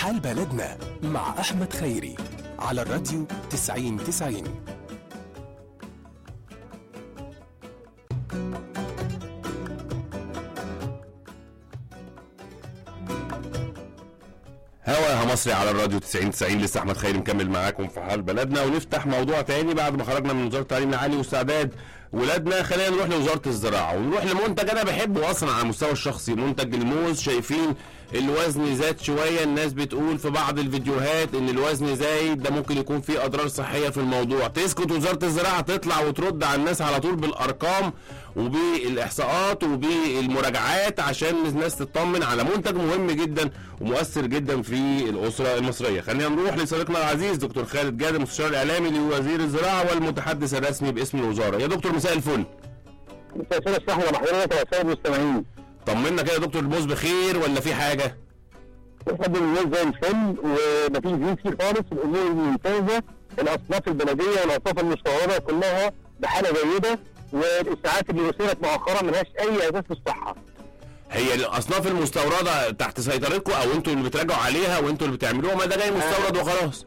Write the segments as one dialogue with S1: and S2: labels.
S1: حال بلدنا مع أحمد خيري على الراديو 90 90
S2: هواها مصري على الراديو 90 90 لسه احمد خيري مكمل معاكم في حال بلدنا ونفتح موضوع تاني بعد ما خرجنا من وزاره التعليم العالي واستعداد ولادنا خلينا نروح لوزاره الزراعه ونروح لمنتج انا بحبه اصلا على المستوى الشخصي منتج الموز شايفين الوزن زاد شويه الناس بتقول في بعض الفيديوهات ان الوزن زايد ده ممكن يكون فيه اضرار صحيه في الموضوع تسكت وزاره الزراعه تطلع وترد على الناس على طول بالارقام وبالاحصاءات وبالمراجعات عشان الناس تطمن على منتج مهم جدا ومؤثر جدا في الاسره المصريه خلينا نروح لصديقنا العزيز دكتور خالد جاد المستشار الاعلامي لوزير الزراعه والمتحدث الرسمي باسم الوزاره يا دكتور مساء الفل
S3: مساء الخير يا صاحبي محضرين وسائل المستمعين
S2: طمنا كده يا دكتور الموز بخير ولا في حاجه
S3: الحمد لله زي الفل ومفيش زيت فيه خالص الامور ممتازه الاصناف البلديه والاصناف المستورده كلها بحاله جيده والاشاعات اللي اثيرت مؤخرا ملهاش اي اساس في الصحه
S2: هي الاصناف المستورده تحت سيطرتكم او انتوا اللي بتراجعوا عليها وانتوا اللي بتعملوها ما ده جاي مستورد وخلاص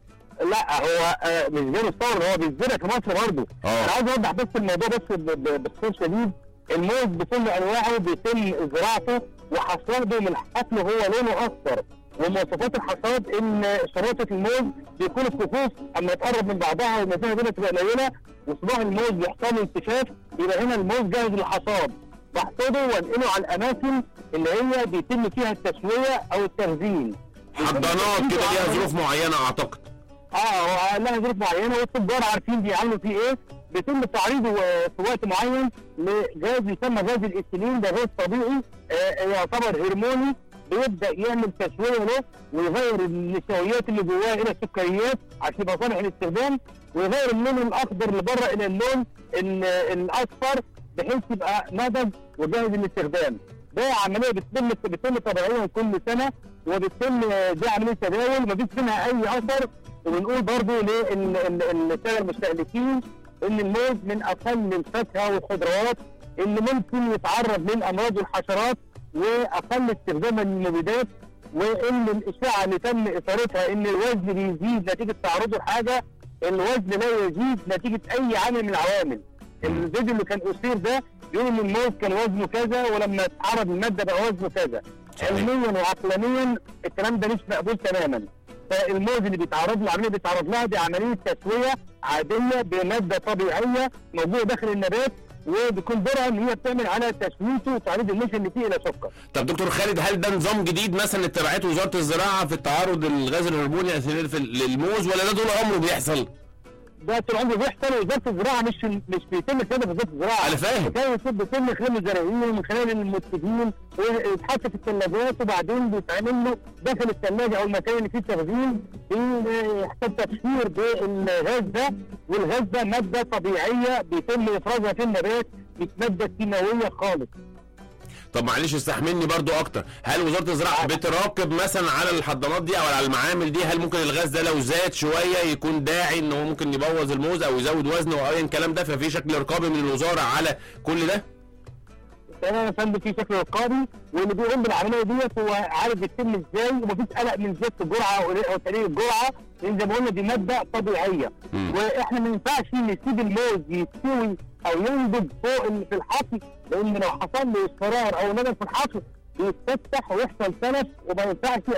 S3: لا هو آه، مش جاي مستورد هو بيتزرع في مصر برضه
S2: آه.
S3: انا عايز اوضح بس الموضوع بس ب- ب- باختصار شديد الموز بكل انواعه بيتم زراعته وحصاده من حقله هو لونه اصفر ومواصفات الحصاد ان شريطه الموز بيكون الصفوف اما تقرب من بعضها والمسافه بينها تبقى قليله وصباح الموز بيحصل له انتشاف يبقى هنا الموز جاهز للحصاد بحصده وانقله على الاماكن اللي هي بيتم فيها التسويه او التخزين
S2: حضانات كده ليها ظروف معينه اعتقد
S3: اه هو لها ظروف معينه والتجار عارفين بيعملوا فيه ايه بيتم تعريضه آه، في وقت معين لغاز يسمى غاز الاستيلين ده غاز طبيعي آه، يعتبر هرموني بيبدا يعمل تسويه له ويغير النشويات اللي جواه الى سكريات عشان يبقى صالح للاستخدام ويغير اللون الاخضر اللي بره الى اللون ال- الاصفر بحيث يبقى نضج وجاهز للاستخدام ده عمليه بتتم بتتم طبيعيا كل سنه وبتتم دي عمليه تداول مفيش منها اي اثر وبنقول برضو للساده المستهلكين ان الموز من اقل الفاكهه والخضروات اللي ممكن يتعرض للامراض والحشرات واقل استخداما للمبيدات وان الاشاعه اللي تم اثارتها ان الوزن بيزيد نتيجه تعرضه لحاجه الوزن لا يزيد نتيجه اي عامل من العوامل الفيديو اللي كان اثير ده بيقول ان الموز كان وزنه كذا ولما اتعرض للماده بقى وزنه كذا
S2: صحيح.
S3: علميا وعقلانيا الكلام ده مش مقبول تماما فالموز اللي بيتعرض له العمليه بيتعرض لها دي عمليه تسويه عاديه بماده طبيعيه موجوده داخل النبات وبيكون دورها ان هي بتعمل على تسويته وتعريض النشا اللي فيه الى سكر.
S2: طب دكتور خالد هل ده نظام جديد مثلا اتبعته وزاره الزراعه في التعرض الغاز الهرموني أثناء في للموز ولا ده طول عمره بيحصل؟
S3: ده طول عمره بيحصل وزاره الزراعه مش مش بيتم كده في وزاره الزراعه
S2: أنا فاهم.
S3: كان بيتم من خلال المزارعين ومن خلال المنتجين ويتحط في الثلاجات وبعدين بيتعمل له داخل الثلاجه او المكان اللي فيه التخزين بيحتاج تبشير بالغاز ده والغاز ده ماده طبيعيه بيتم افرازها في النبات مش ماده كيماويه خالص
S2: طب معلش استحملني برضو اكتر هل وزاره الزراعه بتراقب مثلا على الحضانات دي او على المعامل دي هل ممكن الغاز ده لو زاد شويه يكون داعي ان هو ممكن يبوظ الموز او يزود وزنه او ايا الكلام ده ففي شكل رقابي من الوزاره على كل ده
S3: تمام يا فندم في شكل رقابي واللي بيقوم بالعمليه ديت هو عارف بتتم ازاي ومفيش قلق من زياده الجرعه او تقليل الجرعه لان زي ما قلنا دي ماده طبيعيه
S2: مم.
S3: واحنا ما ينفعش نسيب الموز يستوي او ينضج فوق ال- في الحقل لان لو حصل له اصفرار او ندم في الحقل بيتفتح ويحصل تلف وما ينفعش